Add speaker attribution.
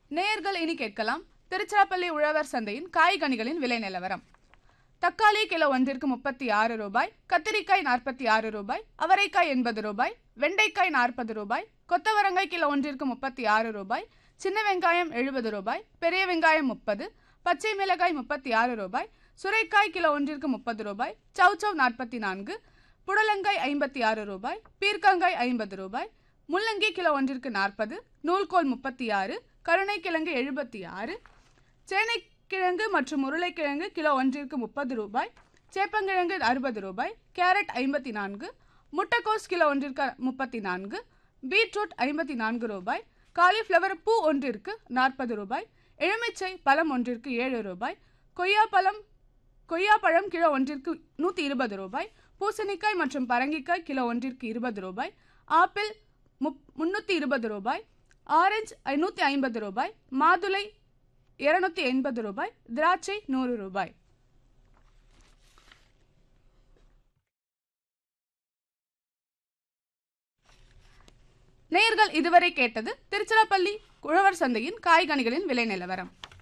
Speaker 1: நேயர்கள் இனி கேட்கலாம் திருச்சிராப்பள்ளி உழவர் சந்தையின் காய்கனிகளின் விலை நிலவரம் தக்காளி கிலோ ஒன்றிற்கு முப்பத்தி ஆறு ரூபாய் கத்திரிக்காய் நாற்பத்தி ஆறு ரூபாய் அவரைக்காய் எண்பது ரூபாய் வெண்டைக்காய் நாற்பது ரூபாய் கொத்தவரங்காய் கிலோ ஒன்றிற்கு முப்பத்தி ஆறு ரூபாய் சின்ன வெங்காயம் எழுபது ரூபாய் பெரிய வெங்காயம் முப்பது பச்சை மிளகாய் முப்பத்தி ஆறு ரூபாய் சுரைக்காய் கிலோ ஒன்றிற்கு முப்பது ரூபாய் சவுச்சவ் நாற்பத்தி நான்கு புடலங்காய் ஐம்பத்தி ஆறு ரூபாய் பீர்க்கங்காய் ஐம்பது ரூபாய் முள்ளங்கி கிலோ ஒன்றிற்கு நாற்பது நூல்கோல் முப்பத்தி ஆறு கருணைக்கிழங்கு எழுபத்தி ஆறு சேனைக்கிழங்கு மற்றும் உருளைக்கிழங்கு கிலோ ஒன்றிற்கு முப்பது ரூபாய் சேப்பங்கிழங்கு அறுபது ரூபாய் கேரட் ஐம்பத்தி நான்கு முட்டைக்கோஸ் கிலோ ஒன்றிற்கு முப்பத்தி நான்கு பீட்ரூட் ஐம்பத்தி நான்கு ரூபாய் காலிஃப்ளவர் பூ ஒன்றிற்கு நாற்பது ரூபாய் எலுமிச்சை பழம் ஒன்றிற்கு ஏழு ரூபாய் கொய்யாப்பழம் கொய்யாப்பழம் கிலோ ஒன்றிற்கு நூற்றி இருபது ரூபாய் பூசணிக்காய் மற்றும் பரங்கிக்காய் கிலோ ஒன்றிற்கு இருபது ரூபாய் ஆப்பிள் முப் முந்நூற்றி இருபது ரூபாய் ஆரஞ்சு நூற்றி ஐம்பது ரூபாய் மாதுளை இருநூத்தி எண்பது ரூபாய் திராட்சை நூறு ரூபாய் நேயர்கள் இதுவரை கேட்டது திருச்சிராப்பள்ளி உழவர் சந்தையின் காய்கனிகளின் விலை நிலவரம்